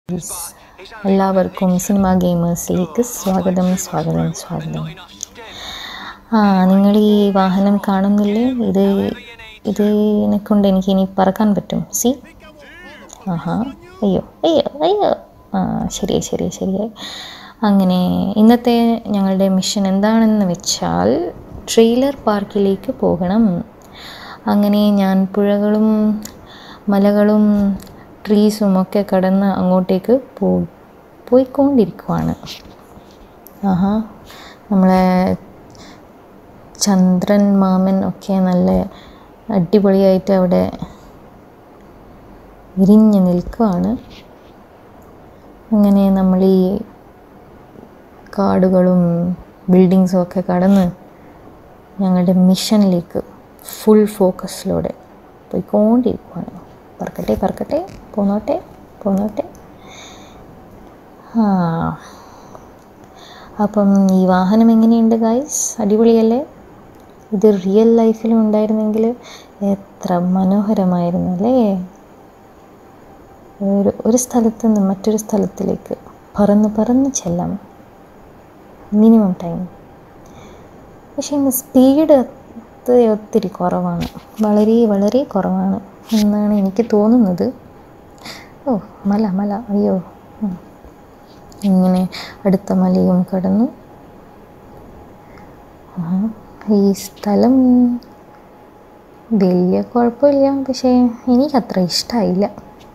എല്ലാവർക്കും സിനിമ ഗെയിമേഴ്സിലേക്ക് സ്വാഗതം സ്വാഗതം സ്വാഗതം ആ നിങ്ങൾ ഈ വാഹനം കാണുന്നില്ലേ ഇത് ഇത് കൊണ്ട് എനിക്ക് ഇനി പറക്കാൻ പറ്റും സി ആഹാ അയ്യോ അയ്യോ അയ്യോ ആ ശരിയായി ശരിയായി ശരിയായി അങ്ങനെ ഇന്നത്തെ ഞങ്ങളുടെ മിഷൻ എന്താണെന്ന് വെച്ചാൽ ട്രെയിലർ പാർക്കിലേക്ക് പോകണം അങ്ങനെ ഞാൻ പുഴകളും മലകളും ട്രീസും ഒക്കെ കടന്ന് അങ്ങോട്ടേക്ക് പോ പോയിക്കൊണ്ടിരിക്കുവാണ് ആഹാ നമ്മളെ ചന്ദ്രൻ മാമൻ ഒക്കെ നല്ല അടിപൊളിയായിട്ട് അവിടെ വിരിഞ്ഞ് നിൽക്കുവാണ് അങ്ങനെ നമ്മൾ ഈ കാടുകളും ബിൽഡിങ്സും ഒക്കെ കടന്ന് ഞങ്ങളുടെ മിഷനിലേക്ക് ഫുൾ ഫോക്കസിലൂടെ പോയിക്കൊണ്ടിരിക്കുവാണ് പറക്കട്ടെ പറക്കട്ടെ പോന്നോട്ടെ പോന്നോട്ടെ ആ അപ്പം ഈ വാഹനം എങ്ങനെയുണ്ട് ഗായ്സ് അടിപൊളിയല്ലേ ഇത് റിയൽ ലൈഫിലും ഉണ്ടായിരുന്നെങ്കിൽ എത്ര മനോഹരമായിരുന്നു അല്ലേ ഒരു ഒരു സ്ഥലത്ത് നിന്ന് മറ്റൊരു സ്ഥലത്തിലേക്ക് പറന്ന് പറന്ന് ചെല്ലാം മിനിമം ടൈം പക്ഷേ ഇന്ന് സ്പീഡ് ഒത്തിരി കുറവാണ് വളരെ വളരെ കുറവാണ് എന്നാണ് എനിക്ക് തോന്നുന്നത് ഓ മല മല അയ്യോ ഉം. ഇങ്ങനെ അടുത്ത മലയും കടന്നു ആ, ഈ സ്ഥലം വലിയ കുഴപ്പമില്ല പക്ഷേ എനിക്കത്ര ഇഷ്ടമായില്ല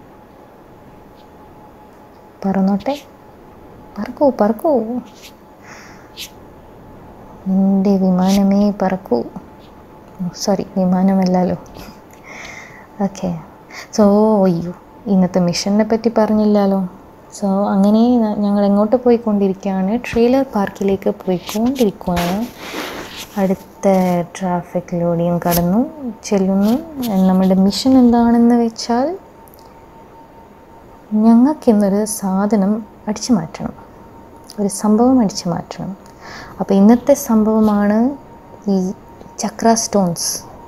പറന്നോട്ടെ പറക്കൂ പറക്കൂ എൻ്റെ വിമാനമേ പറക്കൂ സോറി വിമാനമല്ലല്ലോ ഓക്കെ സോ അയ്യോ ഇന്നത്തെ മിഷനെ പറ്റി പറഞ്ഞില്ലല്ലോ സോ അങ്ങനെ ന- ഞങ്ങൾ എങ്ങോട്ട് പോയിക്കൊണ്ടിരിക്കുകയാണ് ട്രെയിലർ പാർക്കിലേക്ക് പോയിക്കൊണ്ടിരിക്കുകയാണ് അടുത്ത ട്രാഫിക്കിലൂടെയും കടന്നു ചെല്ലുന്നു നമ്മുടെ മിഷൻ എന്താണെന്ന് വെച്ചാൽ ഞങ്ങൾക്കിന്നൊരു സാധനം അടിച്ചു മാറ്റണം ഒരു സംഭവം അടിച്ചു മാറ്റണം അപ്പോൾ ഇന്നത്തെ സംഭവമാണ് ഈ ചക്ര സ്റ്റോൺസ്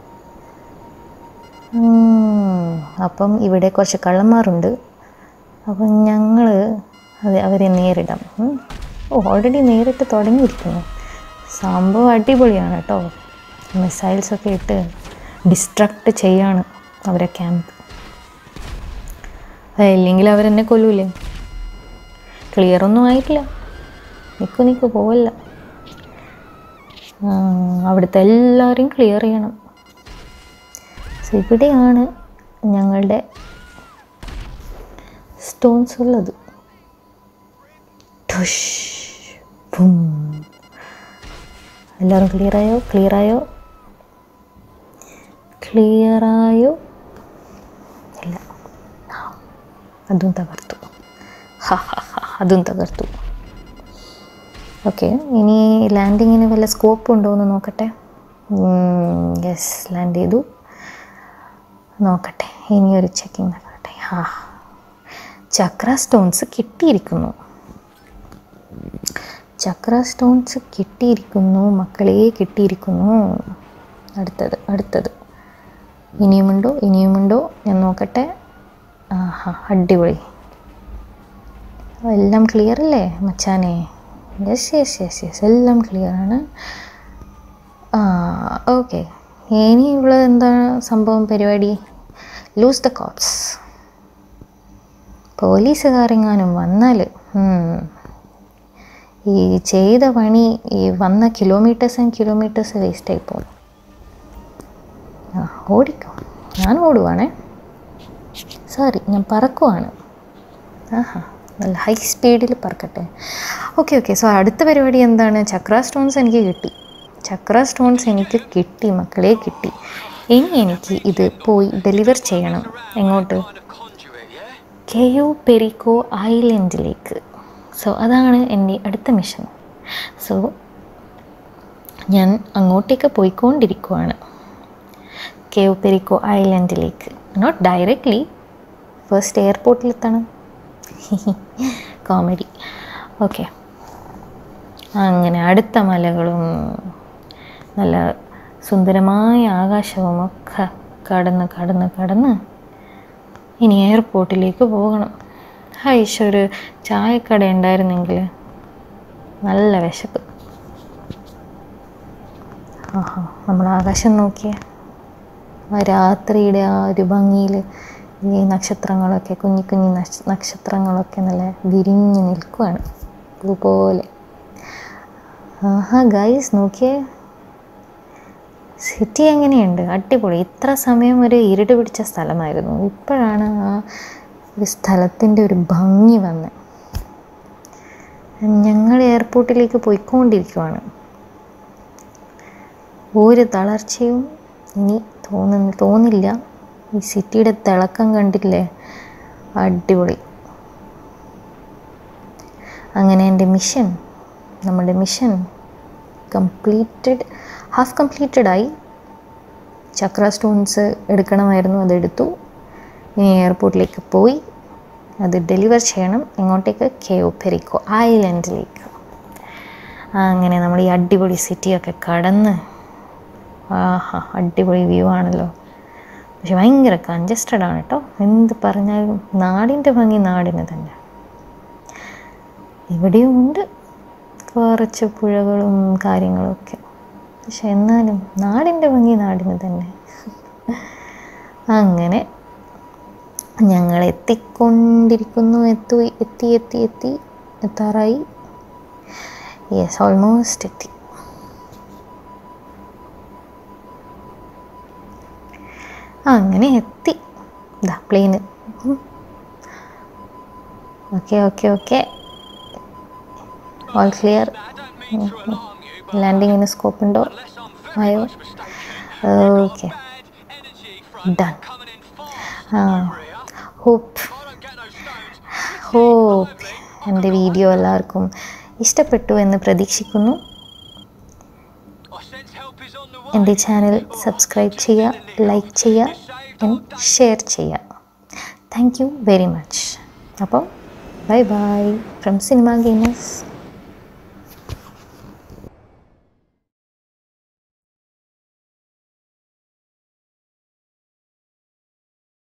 ഉം, അപ്പം ഇവിടെ കുറച്ച് കള്ളന്മാരുണ്ട് അപ്പം ഞങ്ങൾ അത് അവരെ നേരിടാം ഉം. ഓ ഓൾറെഡി നേരിട്ട് തുടങ്ങിയിരിക്കുന്നു സംഭവം അടിപൊളിയാണ് കേട്ടോ മിസൈൽസൊക്കെ ഇട്ട് ഡിസ്ട്രക്റ്റ് ചെയ്യാണ് അവരെ ക്യാമ്പ് ഇല്ലെങ്കിൽ അവരെന്നെ കൊല്ലൂലേ ക്ലിയർ ഒന്നും ആയിട്ടില്ല നിൽക്കു നിൽക്കു പോവല്ല ആ, അവിടുത്തെ എല്ലാവരെയും ക്ലിയർ ചെയ്യണം സോ ഇവിടെയാണ് ഞങ്ങളുടെ സ്റ്റോൺസ് ഉള്ളത് ഠുഷ്, ബും. എല്ലാവരും ക്ലിയറായോ ക്ലിയറായോ ക്ലിയറായോ ഇല്ല അതും തകർത്തു ഹ ഹ ഹ അതും തകർത്തു ഓക്കെ ഇനി ലാൻഡിങ്ങിന് വല്ല സ്കോപ്പ് ഉണ്ടോ എന്ന് നോക്കട്ടെ യെസ് ലാൻഡ് ചെയ്തു നോക്കട്ടെ ഇനി ഒരു ചെക്കിങ് നടക്കട്ടെ ഹാ ചക്ര സ്റ്റോൺസ് കിട്ടിയിരിക്കുന്നു ചക്ര സ്റ്റോൺസ് കിട്ടിയിരിക്കുന്നു മക്കളെ കിട്ടിയിരിക്കുന്നു അടുത്തത് അടുത്തത് ഇനിയുമുണ്ടോ ഇനിയുമുണ്ടോ ഞാൻ നോക്കട്ടെ ആഹാ അടിപൊളി എല്ലാം ക്ലിയർ അല്ലേ മച്ചാനെ യെസ് യെസ് യെസ് യെസ് എല്ലാം ക്ലിയർ ആണ് ആ ഓക്കെ ഇനിയുള്ള എന്താ സംഭവം പരിപാടി ലൂസ് ദ കോപ്സ് പോലീസുകാരെങ്ങാനും വന്നാൽ ഈ ചെയ്ത പണി ഈ വന്ന കിലോമീറ്റേഴ്സ് ആൻഡ് കിലോമീറ്റേഴ്സ് വേസ്റ്റായി പോകും ആ ഓടിക്കോ ഞാൻ ഓടുവാണേ സോറി ഞാൻ പറക്കുവാണ് ആഹാ നല്ല ഹൈ സ്പീഡിൽ പറക്കട്ടെ ഓക്കെ ഓക്കെ സോ അടുത്ത പരിപാടി എന്താണ് ചക്ര സ്റ്റോൺസ് എനിക്ക് കിട്ടി ചക്ര സ്റ്റോൺസ് എനിക്ക് കിട്ടി മക്കളെ കിട്ടി ഇനി എനിക്ക് ഇത് പോയി ഡെലിവർ ചെയ്യണം എങ്ങോട്ട് കെയോ പെരിക്കോ ഐലൻഡിലേക്ക് സോ അതാണ് എൻ്റെ അടുത്ത മിഷൻ സോ ഞാൻ അങ്ങോട്ടേക്ക് പോയിക്കൊണ്ടിരിക്കുവാണ് കെയോ പെരിക്കോ ഐലൻഡിലേക്ക് നോട്ട് ഡയറക്റ്റ്ലി ഫസ്റ്റ് എയർപോർട്ടിലെത്തണം കോമഡി ഓക്കെ അങ്ങനെ അടുത്ത മലകളും നല്ല സുന്ദരമായ ആകാശവും ഒക്കെ കടന്ന് കടന്ന് കടന്ന് ഇനി എയർപോർട്ടിലേക്ക് പോകണം ഹൈഷ് ഒരു ചായക്കട ഉണ്ടായിരുന്നെങ്കിൽ നല്ല വിശപ്പ് ആഹാ നമ്മൾ ആകാശം നോക്കിയേ ആ രാത്രിയുടെ ആ ഒരു ഭംഗിയിൽ ഈ നക്ഷത്രങ്ങളൊക്കെ കുഞ്ഞു കുഞ്ഞു നക്ഷ- നക്ഷത്രങ്ങളൊക്കെ നല്ല വിരിഞ്ഞ് നിൽക്കുവാണ് പൂപോലെ ആഹാ ഗൈസ് നോക്കിയേ സിറ്റി എങ്ങനെയുണ്ട് അടിപൊളി ഇത്ര സമയം ഒരു ഇരുട് പിടിച്ച സ്ഥലമായിരുന്നു ഇപ്പോഴാണ് ആ ഒരു സ്ഥലത്തിൻ്റെ ഒരു ഭംഗി വന്നത് ഞങ്ങൾ എയർപോർട്ടിലേക്ക് പോയിക്കൊണ്ടിരിക്കുവാണ് ഒരു തളർച്ചയും ഇനി തോന്നുന്നു തോന്നില്ല ഈ സിറ്റിയുടെ തിളക്കം കണ്ടില്ലേ അടിപൊളി അങ്ങനെ എൻ്റെ മിഷൻ നമ്മുടെ മിഷൻ കംപ്ലീറ്റഡ് ഹാഫ് കംപ്ലീറ്റഡ് ആയി ചക്ര സ്റ്റോൺസ് എടുക്കണമായിരുന്നു അതെടുത്തു ഇനി എയർപോർട്ടിലേക്ക് പോയി അത് ഡെലിവർ ചെയ്യണം എങ്ങോട്ടേക്ക് കെയോ പെരിക്കോ ഐലൻഡിലേക്ക് അങ്ങനെ നമ്മൾ ഈ അടിപൊളി സിറ്റിയൊക്കെ കടന്ന് ആഹാ അടിപൊളി വ്യൂ ആണല്ലോ പക്ഷെ ഭയങ്കര കൺജസ്റ്റഡ് ആണ് കേട്ടോ എന്ത് പറഞ്ഞാലും നാടിൻ്റെ ഭംഗി നാടിന് തന്നെ ഇവിടെയും ഉണ്ട് കുറച്ച് പുഴകളും കാര്യങ്ങളൊക്കെ പക്ഷെ എന്നാലും നാടിൻ്റെ ഭംഗി നാടിന് തന്നെ അങ്ങനെ ഞങ്ങൾ എത്തിക്കൊണ്ടിരിക്കുന്നു എത്തു എത്തി എത്തി എത്തി എത്താറായി യെസ് ഓൾമോസ്റ്റ് എത്തി അങ്ങനെ എത്തി ഇതാ plane okay okay okay all clear ലാൻഡിങ്ങിന് സ്കോപ്പ് ഉണ്ടോ ആയോ ഓക്കെ ഡൺ ആ ഹോപ്പ് ഹോപ്പ് എൻ്റെ വീഡിയോ എല്ലാവർക്കും ഇഷ്ടപ്പെട്ടു എന്ന് പ്രതീക്ഷിക്കുന്നു എൻ്റെ ചാനൽ സബ്സ്ക്രൈബ് ചെയ്യുക ലൈക്ക് ചെയ്യുക ഷെയർ ചെയ്യുക താങ്ക് യു വെരി മച്ച് അപ്പോൾ bye bye from cinema gamers